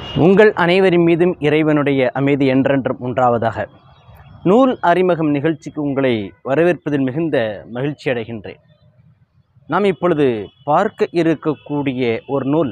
உங்கள் அனைவரின் மீதும் இறைவனுடைய அமைதி என்றென்றும் உண்டாவதாக நூல் அறிமுகம் நிகழ்ச்சிக்கு உங்களை வரவேற்பதில் மிகுந்த மகிழ்ச்சி அடைகின்றேன் நாம் இப்பொழுது பார்க்க இருக்கக்கூடிய ஒரு நூல்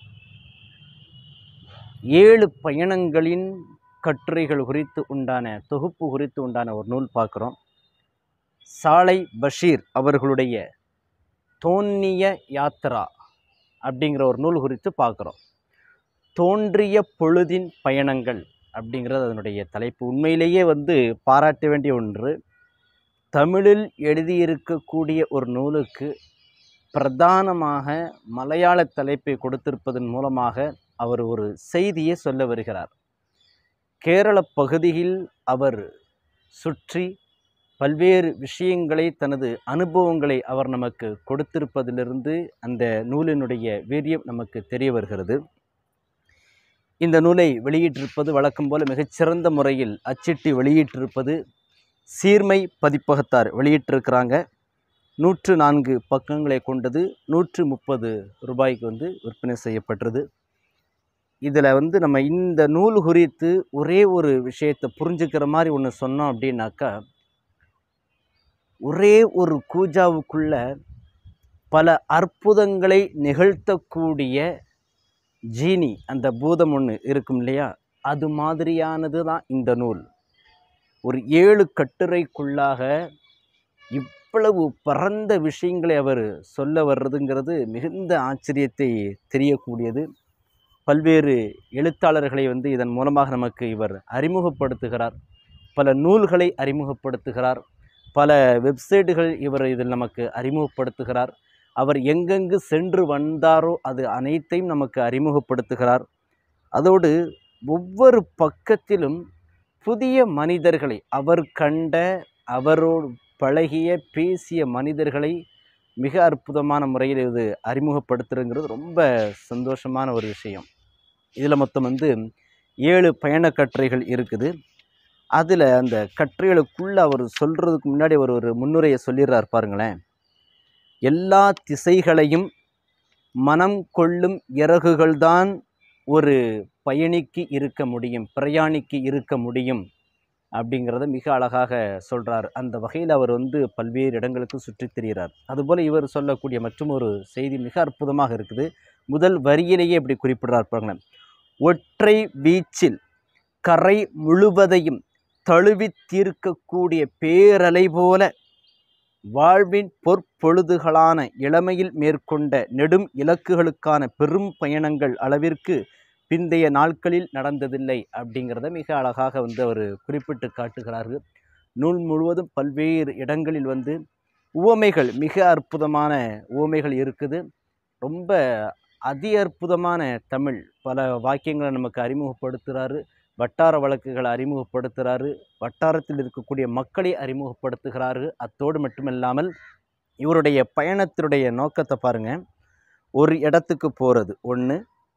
ஏழு பயணங்களின் கட்டுரைகள் குறித்து உண்டான தொகுப்பு குறித்து உண்டான ஒரு நூல் பார்க்குறோம் சாலை பஷீர் அவர்களுடைய தோன்னிய யாத்ரா அப்படிங்கிற ஒரு நூல் குறித்து பார்க்குறோம் தோன்றிய பொழுதின் பயணங்கள் அப்படிங்கிறது அதனுடைய தலைப்பு உண்மையிலேயே வந்து பாராட்ட வேண்டிய ஒன்று தமிழில் எழுதியிருக்கக்கூடிய ஒரு நூலுக்கு பிரதானமாக மலையாள தலைப்பை கொடுத்திருப்பதன் மூலமாக அவர் ஒரு செய்தியை சொல்ல வருகிறார் கேரள பகுதியில் அவர் சுற்றி பல்வேறு விஷயங்களை தனது அனுபவங்களை அவர் நமக்கு கொடுத்திருப்பதிலிருந்து அந்த நூலினுடைய வீரியம் நமக்கு தெரிய வருகிறது இந்த நூலை வெளியிட்டிருப்பது வழக்கம் போல மிகச்சிறந்த முறையில் அச்சிட்டு வெளியிட்டிருப்பது சீர்மை பதிப்பகத்தார் வெளியிட்டிருக்கிறாங்க நூற்று நான்கு பக்கங்களை கொண்டது நூற்று முப்பது ரூபாய்க்கு வந்து விற்பனை செய்யப்பட்டது இதில் வந்து நம்ம இந்த நூல் குறித்து ஒரே ஒரு விஷயத்தை புரிஞ்சுக்கிற மாதிரி ஒன்று சொன்னோம் அப்படின்னாக்கா ஒரே ஒரு கூஜாவுக்குள்ள பல அற்புதங்களை நிகழ்த்தக்கூடிய ஜீனி அந்த பூதம் ஒன்று இருக்கும் இல்லையா அது மாதிரியானது தான் இந்த நூல் ஒரு ஏழு கட்டுரைக்குள்ளாக இவ்வளவு பரந்த விஷயங்களை அவர் சொல்ல வர்றதுங்கிறது மிகுந்த ஆச்சரியத்தை தெரியக்கூடியது பல்வேறு எழுத்தாளர்களை வந்து இதன் மூலமாக நமக்கு இவர் அறிமுகப்படுத்துகிறார் பல நூல்களை அறிமுகப்படுத்துகிறார் பல வெப்சைட்டுகள் இவர் இதில் நமக்கு அறிமுகப்படுத்துகிறார் அவர் எங்கெங்கு சென்று வந்தாரோ அது அனைத்தையும் நமக்கு அறிமுகப்படுத்துகிறார் அதோடு ஒவ்வொரு பக்கத்திலும் புதிய மனிதர்களை அவர் கண்ட அவரோடு பழகிய பேசிய மனிதர்களை மிக அற்புதமான முறையில் இது அறிமுகப்படுத்துறங்கிறது ரொம்ப சந்தோஷமான ஒரு விஷயம் இதில் மொத்தம் வந்து ஏழு பயணக் கட்டுரைகள் இருக்குது அதில் அந்த கட்டுரைகளுக்குள்ளே அவர் சொல்கிறதுக்கு முன்னாடி அவர் ஒரு முன்னுரையை சொல்லிடுறார் பாருங்களேன் எல்லா திசைகளையும் மனம் கொள்ளும் இறகுகள்தான் ஒரு பயணிக்கு இருக்க முடியும் பிரயாணிக்கு இருக்க முடியும் அப்படிங்கிறத மிக அழகாக சொல்கிறார் அந்த வகையில் அவர் வந்து பல்வேறு இடங்களுக்கு சுற்றித் திரிகிறார் அதுபோல் இவர் சொல்லக்கூடிய மற்றும் ஒரு செய்தி மிக அற்புதமாக இருக்குது முதல் வரியிலேயே இப்படி குறிப்பிடுறார் பாருங்களேன் ஒற்றை வீச்சில் கரை முழுவதையும் தழுவி தீர்க்கக்கூடிய பேரலை போல வாழ்வின் பொற்பொழுதுகளான இளமையில் மேற்கொண்ட நெடும் இலக்குகளுக்கான பெரும் பயணங்கள் அளவிற்கு பிந்தைய நாட்களில் நடந்ததில்லை அப்படிங்கிறத மிக அழகாக வந்து அவர் குறிப்பிட்டு காட்டுகிறார்கள் நூல் முழுவதும் பல்வேறு இடங்களில் வந்து உவமைகள் மிக அற்புதமான உவமைகள் இருக்குது ரொம்ப அதி அற்புதமான தமிழ் பல வாக்கியங்களை நமக்கு அறிமுகப்படுத்துகிறாரு வட்டார வழக்குகளை அறிமுகப்படுத்துகிறாரு வட்டாரத்தில் இருக்கக்கூடிய மக்களை அறிமுகப்படுத்துகிறாரு அத்தோடு மட்டுமில்லாமல் இவருடைய பயணத்தினுடைய நோக்கத்தை பாருங்கள் ஒரு இடத்துக்கு போகிறது ஒன்று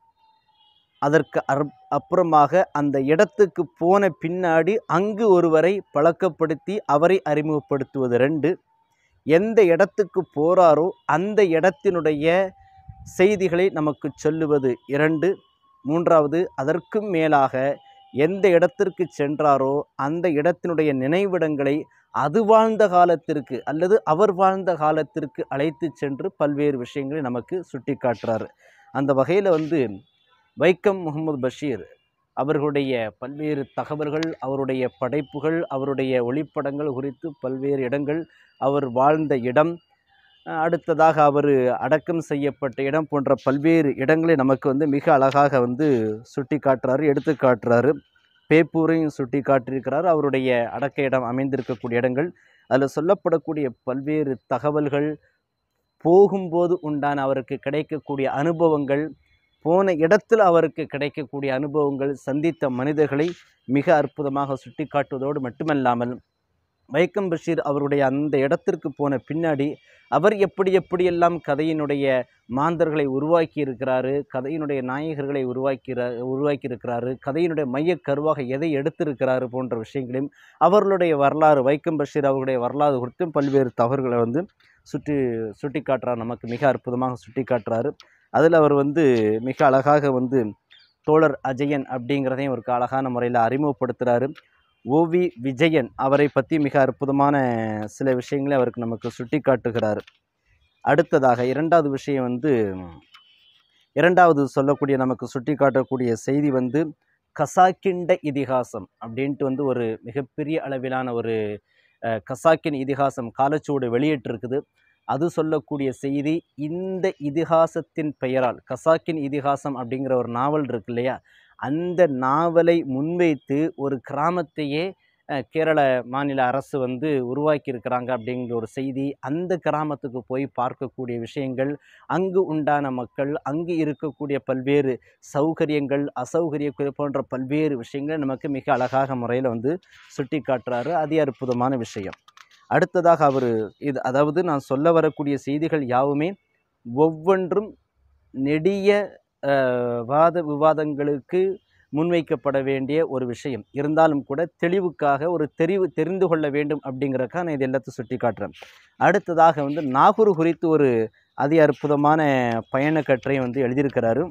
அதற்கு அற் அப்புறமாக அந்த இடத்துக்கு போன பின்னாடி அங்கு ஒருவரை பழக்கப்படுத்தி அவரை அறிமுகப்படுத்துவது ரெண்டு எந்த இடத்துக்கு போகிறாரோ அந்த இடத்தினுடைய செய்திகளை நமக்கு சொல்லுவது இரண்டு மூன்றாவது அதற்கும் மேலாக எந்த இடத்திற்கு சென்றாரோ அந்த இடத்தினுடைய நினைவிடங்களை அது வாழ்ந்த காலத்திற்கு அல்லது அவர் வாழ்ந்த காலத்திற்கு அழைத்து சென்று பல்வேறு விஷயங்களை நமக்கு சுட்டி காட்டுறாரு அந்த வகையில் வந்து வைக்கம் முகமது பஷீர் அவர்களுடைய பல்வேறு தகவல்கள் அவருடைய படைப்புகள் அவருடைய ஒளிப்படங்கள் குறித்து பல்வேறு இடங்கள் அவர் வாழ்ந்த இடம் அடுத்ததாக அவர் அடக்கம் செய்யப்பட்ட இடம் போன்ற பல்வேறு இடங்களை நமக்கு வந்து மிக அழகாக வந்து சுட்டி காட்டுறாரு எடுத்து காட்டுறாரு பேப்பூரையும் சுட்டி காட்டியிருக்கிறார் அவருடைய அடக்க இடம் அமைந்திருக்கக்கூடிய இடங்கள் அதில் சொல்லப்படக்கூடிய பல்வேறு தகவல்கள் போகும்போது உண்டான அவருக்கு கிடைக்கக்கூடிய அனுபவங்கள் போன இடத்தில் அவருக்கு கிடைக்கக்கூடிய அனுபவங்கள் சந்தித்த மனிதர்களை மிக அற்புதமாக சுட்டி காட்டுவதோடு மட்டுமல்லாமல் வைக்கம் பஷீர் அவருடைய அந்த இடத்திற்கு போன பின்னாடி அவர் எப்படி எப்படியெல்லாம் கதையினுடைய மாந்தர்களை உருவாக்கி இருக்கிறாரு கதையினுடைய நாயகர்களை உருவாக்கிற உருவாக்கியிருக்கிறாரு கதையினுடைய மையக் கருவாக எதை எடுத்திருக்கிறாரு போன்ற விஷயங்களையும் அவர்களுடைய வரலாறு வைக்கம் பஷீர் அவர்களுடைய வரலாறு குறித்தும் பல்வேறு தவறுகளை வந்து சுட்டி சுட்டி காட்டுறார் நமக்கு மிக அற்புதமாக சுட்டி காட்டுறாரு அதில் அவர் வந்து மிக அழகாக வந்து தோழர் அஜயன் அப்படிங்கிறதையும் ஒரு அழகான முறையில் அறிமுகப்படுத்துகிறாரு ஓவி விஜயன் அவரை பற்றி மிக அற்புதமான சில விஷயங்களை அவருக்கு நமக்கு சுட்டி காட்டுகிறார் அடுத்ததாக இரண்டாவது விஷயம் வந்து இரண்டாவது சொல்லக்கூடிய நமக்கு சுட்டி காட்டக்கூடிய செய்தி வந்து கசாக்கிண்ட இதிகாசம் அப்படின்ட்டு வந்து ஒரு மிகப்பெரிய அளவிலான ஒரு அஹ், கசாக்கின் இதிகாசம் காலச்சுவடு வெளியிட்டிருக்குது அது சொல்லக்கூடிய செய்தி இந்த இதிகாசத்தின் பெயரால் கசாக்கின் இதிகாசம் அப்படிங்கிற ஒரு நாவல் இருக்கு இல்லையா அந்த நாவலை முன்வைத்து ஒரு கிராமத்தையே அஹ், கேரள மாநில அரசு வந்து உருவாக்கி இருக்கிறாங்க அப்படிங்கிற ஒரு செய்தி அந்த கிராமத்துக்கு போய் பார்க்கக்கூடிய விஷயங்கள் அங்கு உண்டான மக்கள் அங்கு இருக்கக்கூடிய பல்வேறு சௌகரியங்கள் அசௌகரியங்கள் போன்ற பல்வேறு விஷயங்களை நமக்கு மிக அழகாக முறையில் வந்து சுட்டி காட்டுறாரு அதி அற்புதமான விஷயம் அடுத்ததாக அவர் இது அதாவது நான் சொல்ல வரக்கூடிய செய்திகள் யாவுமே ஒவ்வொன்றும் நெடிய அஹ், வாத விவாதங்களுக்கு முன்வைக்கப்பட வேண்டிய ஒரு விஷயம் இருந்தாலும் கூட தெளிவுக்காக ஒரு தெரிவு தெரிந்து கொள்ள வேண்டும் அப்படிங்கிறக்காக நான் இது எல்லாத்தையும் சுட்டி காட்டுறேன் அடுத்ததாக வந்து நாகூர் குறித்து ஒரு அதி அற்புதமான பயணக்கற்றை வந்து எழுதியிருக்கிறாரு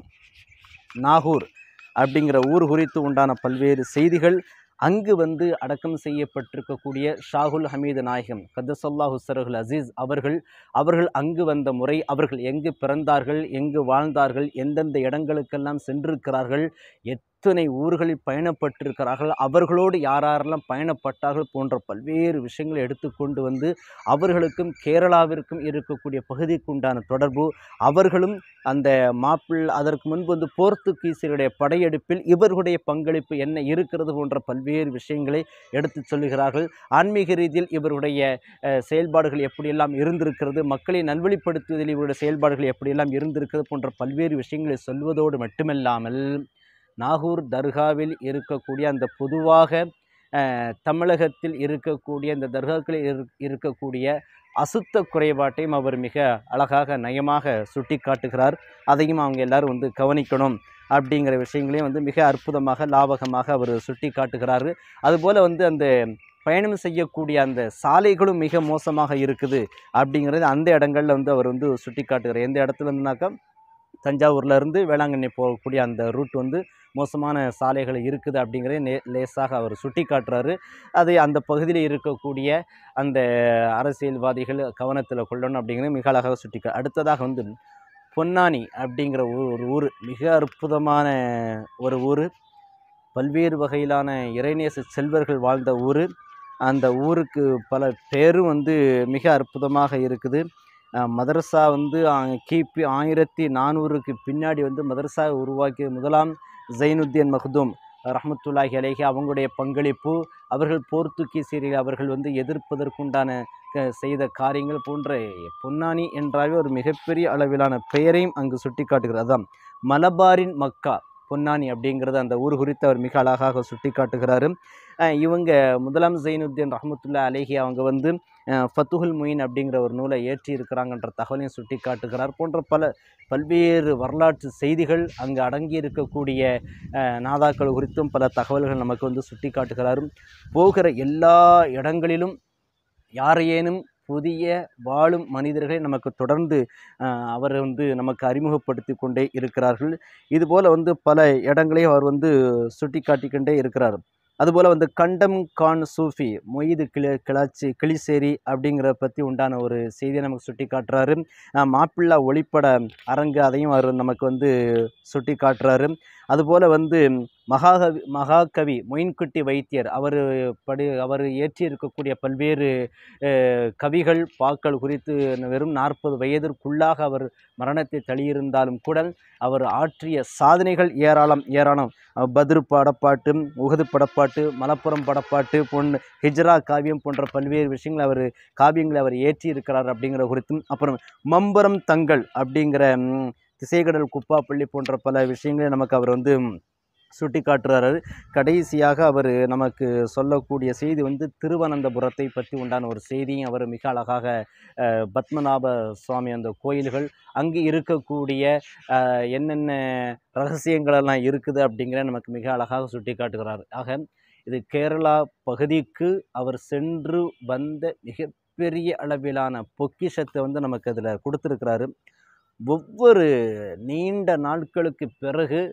நாகூர் அப்படிங்கிற ஊர் குறித்து உண்டான பல்வேறு செய்திகள் அங்கு வந்து அடக்கம் செய்யப்பட்டிருக்கக்கூடிய ஷாகுல் ஹமீது நாயகம் கத்தசல்லா ஹுசரகுல் அசீஸ் அவர்கள் அவர்கள் அங்கு வந்த முறை அவர்கள் எங்கு பிறந்தார்கள் எங்கு வாழ்ந்தார்கள் எந்தெந்த இடங்களுக்கெல்லாம் சென்றிருக்கிறார்கள் எத்தனை ஊர்களில் பயணப்பட்டிருக்கிறார்கள் அவர்களோடு யாரெல்லாம் பயணப்பட்டார்கள் போன்ற பல்வேறு விஷயங்களை எடுத்துக்கொண்டு வந்து அவர்களுக்கும் கேரளாவிற்கும் இருக்கக்கூடிய பகுதிக்கு உண்டான தொடர்பு அவர்களும் அந்த மாப்பிள் அதற்கு முன்பு வந்து போர்த்துகீசியருடைய படையெடுப்பில் இவர்களுடைய பங்களிப்பு என்ன இருக்கிறது போன்ற பல்வேறு விஷயங்களை எடுத்து சொல்லுகிறார்கள் ஆன்மீக ரீதியில் இவருடைய அஹ், செயல்பாடுகள் எப்படியெல்லாம் இருந்திருக்கிறது மக்களை நல்வழிப்படுத்துவதில் இவருடைய செயல்பாடுகள் எப்படியெல்லாம் இருந்திருக்கிறது போன்ற பல்வேறு விஷயங்களை சொல்வதோடு மட்டுமல்லாமல் நாகூர் தர்காவில் இருக்கக்கூடிய அந்த பொதுவாக அஹ், தமிழகத்தில் இருக்கக்கூடிய அந்த தர்காக்களில் இரு இருக்கக்கூடிய அசுத்த குறைபாட்டையும் அவர் மிக அழகாக நயமாக சுட்டி காட்டுகிறார் அதையும் அவங்க எல்லாரும் வந்து கவனிக்கணும் அப்படிங்கிற விஷயங்களையும் வந்து மிக அற்புதமாக லாபகமாக அவர் சுட்டி காட்டுகிறாரு அதுபோல் வந்து அந்த பயணம் செய்யக்கூடிய அந்த சாலைகளும் மிக மோசமாக இருக்குது அப்படிங்கிறது அந்த இடங்கள்ல வந்து அவர் வந்து சுட்டி காட்டுகிறார் எந்த இடத்துல இருந்துனாக்கா தஞ்சாவூர்ல இருந்து வேளாங்கண்ணி போகக்கூடிய அந்த ரூட் வந்து மோசமான சாலைகள் இருக்குது அப்படிங்கிறத நே லேசாக அவர் சுட்டி காட்டுறாரு அது அந்த பகுதியில் இருக்கக்கூடிய அந்த அரசியல்வாதிகள் கவனத்தில் கொள்ளணும் அப்படிங்கிறது மிக அழகாக சுட்டி கா அடுத்ததாக வந்து பொன்னானி அப்படிங்கிற ஊர் ஒரு ஊர் மிக அற்புதமான ஒரு ஊர் பல்வேறு வகையிலான இறைநேச செல்வர்கள் வாழ்ந்த ஊர் அந்த ஊருக்கு பல பேரும் வந்து மிக அற்புதமாக இருக்குது அஹ் மதரசா வந்து ஆ- கிபி ஆயிரத்தி நானூறுக்கு பின்னாடி வந்து மதரசா உருவாக்கிய முதலாம் ஜைனுத்தீன் மஹ்தூம் ரஹ்மத்துல்லாஹி அலைஹி அவங்களுடைய பங்களிப்பு அவர்கள் போர்த்துகீசியர்கள் அவர்கள் வந்து எதிர்ப்பதற்குண்டான க- செய்த காரியங்கள் போன்ற பொன்னானி என்றாவே ஒரு மிகப்பெரிய அளவிலான பெயரையும் அங்கு சுட்டி காட்டுகிறது அதான் மலபாரின் மக்கா பொன்னானி அப்படிங்கிறது அந்த ஊர் குறித்து அவர் மிக அழகாக சுட்டி காட்டுகிறாரு அஹ் இவங்க முதலாம் ஜைனுத்தீன் ரஹமத்துல்லா அலேஹி அவங்க வந்து அஹ் ஃபத்துஹுல் முயின் அப்படிங்கிற ஒரு நூலை ஏற்றி இருக்கிறாங்கன்ற தகவலையும் சுட்டி காட்டுகிறார் போன்ற பல பல்வேறு வரலாற்று செய்திகள் அங்கு அடங்கி இருக்கக்கூடிய அஹ், நாதாக்கள் குறித்தும் பல தகவல்கள் நமக்கு வந்து சுட்டி காட்டுகிறார் போகிற எல்லா இடங்களிலும் யாரையேனும் புதிய வாழும் மனிதர்களை நமக்கு தொடர்ந்து அஹ், அவர் வந்து நமக்கு அறிமுகப்படுத்தி கொண்டே இருக்கிறார்கள் இதுபோல் வந்து பல இடங்களையும் அவர் வந்து சுட்டி காட்டிக்கொண்டே இருக்கிறார் அதுபோல் வந்து கண்டம் கான் சூஃபி மொய்து கிள கிளாச்சி கிளிசேரி அப்படிங்கிற பற்றி உண்டான ஒரு செய்தியை நமக்கு சுட்டி காட்டுறாரு அஹ், மாப்பிள்ளை ஒளிப்பட அரங்கு அதையும் அவர் நமக்கு வந்து சுட்டி காட்டுறாரு அதுபோல் வந்து மகாகவி மகாகவி மொயின்குட்டி வைத்தியர் அவர் படி அவர் இயற்றி இருக்கக்கூடிய பல்வேறு அஹ், கவிகள் பாக்கள் குறித்து வெறும் நாற்பது வயதிற்குள்ளாக அவர் மரணத்தை தள்ளியிருந்தாலும் கூட அவர் ஆற்றிய சாதனைகள் ஏராளம் ஏராளம் அஹ், பத்ரு படப்பாட்டு உகது படப்பாட்டு மலப்புரம் படப்பாட்டு போன்ற ஹிஜ்ரா காவியம் போன்ற பல்வேறு விஷயங்கள் அவர் காவியங்களை அவர் ஏற்றி இருக்கிறார் அப்படிங்கிற குறித்தும் அப்புறம் மம்பரம் தங்கள் அப்படிங்கிற ம், திசைகடல் குப்பாப்பள்ளி போன்ற பல விஷயங்களை நமக்கு அவர் வந்து ம், சுட்டி காட்டுறாரு கடைசியாக அவர் நமக்கு சொல்லக்கூடிய செய்தி வந்து திருவனந்தபுரத்தை பற்றி உண்டான ஒரு செய்தியும் அவர் மிக அழகாக அஹ், பத்மநாப சுவாமி அந்த கோயில்கள் அங்கு இருக்கக்கூடிய அஹ், என்னென்ன ரகசியங்களெல்லாம் இருக்குது அப்படிங்கிற நமக்கு மிக அழகாக சுட்டி காட்டுகிறார் ஆக இது கேரளா பகுதிக்கு அவர் சென்று வந்த மிகப்பெரிய அளவிலான பொக்கிஷத்தை வந்து நமக்கு அதில் கொடுத்துருக்கிறாரு ஒவ்வொரு நீண்ட நாட்களுக்கு பிறகு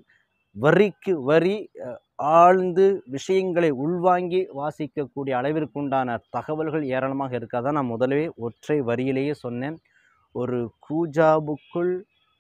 வரிக்கு வரி அஹ், ஆழ்ந்து விஷயங்களை உள்வாங்கி வாசிக்கக்கூடிய அளவிற்குண்டான தகவல்கள் ஏராளமாக இருக்காதான் நான் முதலவே ஒற்றை வரியிலேயே சொன்னேன் ஒரு கூஜாவுக்குள்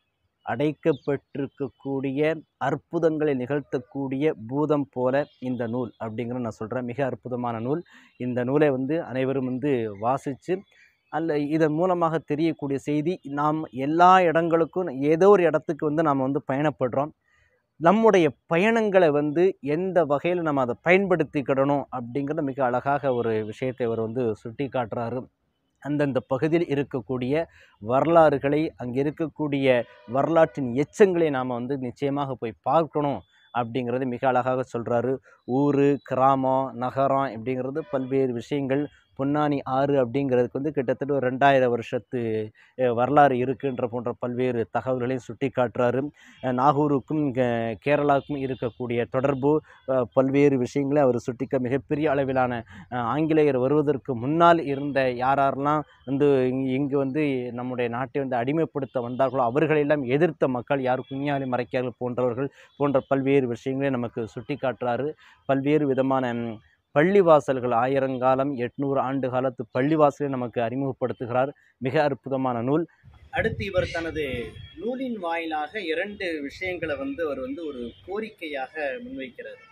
அடைக்கப்பட்டிருக்கக்கூடிய அற்புதங்களை நிகழ்த்தக்கூடிய பூதம் போல இந்த நூல் அப்படிங்கிற நான் சொல்கிறேன் மிக அற்புதமான நூல் இந்த நூலை வந்து அனைவரும் வந்து வாசித்து அல்ல இதன் மூலமாக தெரியக்கூடிய செய்தி நாம் எல்லா இடங்களுக்கும் ஏதோ ஒரு இடத்துக்கு வந்து நாம் வந்து பயணப்படுறோம் நம்முடைய பயணங்களை வந்து எந்த வகையில் நம்ம அதை பயன்படுத்திக்கிடணும் அப்படிங்கிறத மிக அழகாக ஒரு விஷயத்தை அவர் வந்து சுட்டி காட்டுறாரு அந்தந்த பகுதியில் இருக்கக்கூடிய வரலாறுகளை அங்கே இருக்கக்கூடிய வரலாற்றின் எச்சங்களை நாம் வந்து நிச்சயமாக போய் பார்க்கணும் அப்படிங்கிறது மிக அழகாக சொல்கிறாரு ஊர் கிராமம் நகரம் அப்படிங்கிறது பல்வேறு விஷயங்கள் பொன்னானி ஆறு அப்படிங்கிறதுக்கு வந்து கிட்டத்தட்ட ஒரு ரெண்டாயிரம் வருஷத்து அஹ், வரலாறு இருக்குன்ற போன்ற பல்வேறு தகவல்களையும் சுட்டி காட்டுறாரு அஹ், நாகூருக்கும் கே- கேரளாவுக்கும் இருக்கக்கூடிய தொடர்பு அஹ், பல்வேறு விஷயங்களை அவர் சுட்டிக்க மிகப்பெரிய அளவிலான அஹ், ஆங்கிலேயர் வருவதற்கு முன்னால் இருந்த யாரெல்லாம் வந்து இங்க- இங்கு வந்து நம்முடைய நாட்டை வந்து அடிமைப்படுத்த வந்தார்களோ அவர்களெல்லாம் எதிர்த்த மக்கள் யார் குஞ்ஞாலி மறைக்கார்கள் போன்றவர்கள் போன்ற பல்வேறு விஷயங்களை நமக்கு சுட்டி காட்டுறாரு பல்வேறு விதமான ம், பள்ளிவாசல்கள் ஆயிரங்காலம் எட்நூறு ஆண்டு காலத்து பள்ளிவாசலை நமக்கு அறிமுகப்படுத்துகிறார் மிக அற்புதமான நூல் அடுத்து இவர் தனது நூலின் வாயிலாக இரண்டு விஷயங்களை வந்து அவர் வந்து ஒரு கோரிக்கையாக முன்வைக்கிறார்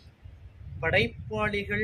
படைப்பாளிகள்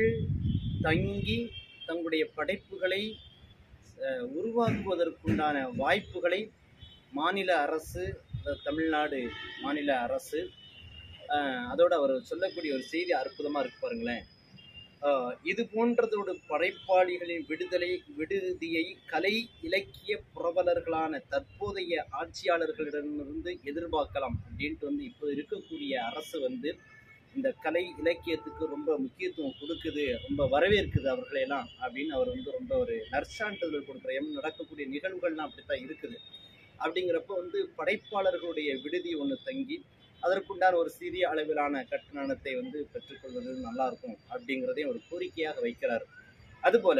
தங்கி தங்களுடைய படைப்புகளை அஹ், உருவாக்குவதற்குண்டான வாய்ப்புகளை மாநில அரசு அதாவது தமிழ்நாடு மாநில அரசு அஹ், அதோட அவர் சொல்லக்கூடிய ஒரு செய்தி அற்புதமாக இருக்கு பாருங்களேன் அஹ், இது போன்றதோடு படைப்பாளிகளின் விடுதலை விடுதியை கலை இலக்கிய புரவலர்களான தற்போதைய ஆட்சியாளர்களிடமிருந்து எதிர்பார்க்கலாம் அப்படின்ட்டு வந்து இப்போ இருக்கக்கூடிய அரசு வந்து இந்த கலை இலக்கியத்துக்கு ரொம்ப முக்கியத்துவம் கொடுக்குது ரொம்ப வரவேற்குது அவர்களையெல்லாம் அப்படின்னு அவர் வந்து ரொம்ப ஒரு நற்சான்றிதழ் கொடுக்குற எம் நடக்கக்கூடிய நிகழ்வுகள்லாம் அப்படித்தான் இருக்குது அப்படிங்கிறப்ப வந்து படைப்பாளர்களுடைய விடுதி ஒன்று தங்கி அதற்குண்டான ஒரு சிறிய அளவிலான கட்டணத்தை வந்து பெற்றுக்கொள்வது நல்லா இருக்கும் அப்படிங்கிறதையும் ஒரு கோரிக்கையாக வைக்கிறார் அதுபோல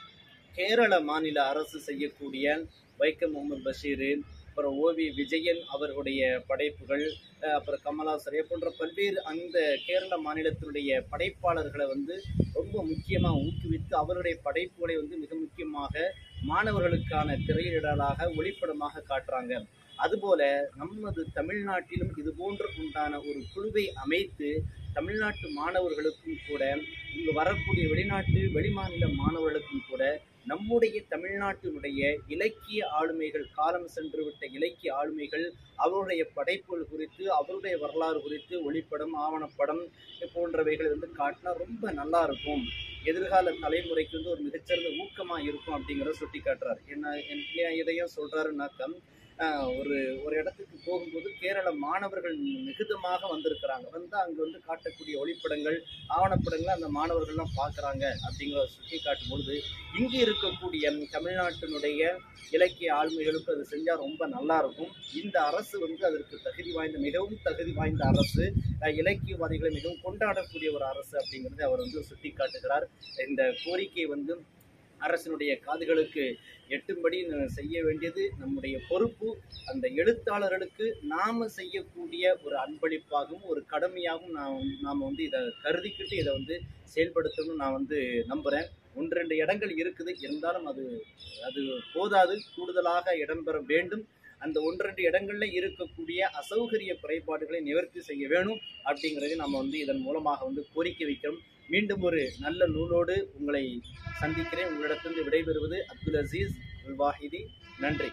கேரள மாநில அரசு செய்யக்கூடிய வைக்கம் முகமது பஷீர் அப்புறம் ஓவி விஜயன் அவர்களுடைய படைப்புகள் அஹ் அப்புறம் கமலாசரே போன்ற பல்வேறு அந்த கேரள மாநிலத்தினுடைய படைப்பாளர்களை வந்து ரொம்ப முக்கியமாக ஊக்குவித்து அவருடைய படைப்புகளை வந்து மிக முக்கியமாக மாணவர்களுக்கான திரையிடலாக ஒளிப்படமாக காட்டுறாங்க அதுபோல நமது தமிழ்நாட்டிலும் இது போன்று உண்டான ஒரு குழுவை அமைத்து தமிழ்நாட்டு மாணவர்களுக்கும் கூட இங்கு வரக்கூடிய வெளிநாட்டு வெளிமாநில மாணவர்களுக்கும் கூட நம்முடைய தமிழ்நாட்டினுடைய இலக்கிய ஆளுமைகள் காலம் சென்றுவிட்ட இலக்கிய ஆளுமைகள் அவருடைய படைப்புகள் குறித்து அவருடைய வரலாறு குறித்து ஒளிப்படம் ஆவணப்படம் போன்றவைகளை வந்து காட்டினா ரொம்ப நல்லா இருக்கும் எதிர்கால தலைமுறைக்கு வந்து ஒரு மிகச்சிறந்த ஊக்கமா இருக்கும் அப்படிங்கிறத சுட்டி காட்டுறாரு என்ன என்ன- ஏன் இதையும் சொல்றாருன்னாக்கா ஆஹ், ஒரு ஒரு இடத்துக்கு போகும்போது கேரள மாணவர்கள் மிகுதமாக வந்திருக்கிறாங்க வந்து அங்க வந்து காட்டக்கூடிய ஒளிப்படங்கள் ஆவணப்படங்களை அந்த மாணவர்கள்லாம் பார்க்குறாங்க அப்படிங்கிறத சுட்டி காட்டும் பொழுது இங்கு இருக்கக்கூடிய தமிழ்நாட்டினுடைய இலக்கிய ஆளுமைகளுக்கு அது செஞ்சால் ரொம்ப நல்லா இருக்கும் இந்த அரசு வந்து அதற்கு தகுதி வாய்ந்த மிகவும் தகுதி வாய்ந்த அரசு அஹ், இலக்கியவாதிகளை மிகவும் கொண்டாடக்கூடிய ஒரு அரசு அப்படிங்கிறதை அவர் வந்து சுட்டி காட்டுகிறார் இந்த கோரிக்கை வந்து அரசினுடைய காதுகளுக்கு எட்டும்படி ந- செய்ய வேண்டியது நம்முடைய பொறுப்பு அந்த எழுத்தாளர்களுக்கு நாம செய்யக்கூடிய ஒரு அன்பளிப்பாகவும் ஒரு கடமையாகவும் நாம் நாம் வந்து இதை கருதிக்கிட்டு இதை வந்து செயல்படுத்தணும்னு நான் வந்து நம்புகிறேன் ஒன்று ரெண்டு இடங்கள் இருக்குது இருந்தாலும் அது அது போதாது கூடுதலாக இடம்பெற வேண்டும் அந்த ஒன்று ரெண்டு இடங்கள்ல இருக்கக்கூடிய அசௌகரிய குறைபாடுகளை நிவர்த்தி செய்ய வேணும் அப்படிங்கிறதை நம்ம வந்து இதன் மூலமாக வந்து கோரிக்கை வைக்கிறோம் மீண்டும் ஒரு நல்ல நூலோடு உங்களை சந்திக்கிறேன் உங்களிடத்திலிருந்து விடைபெறுவது அப்துல் அசீஸ் உல் வாஹிதி நன்றி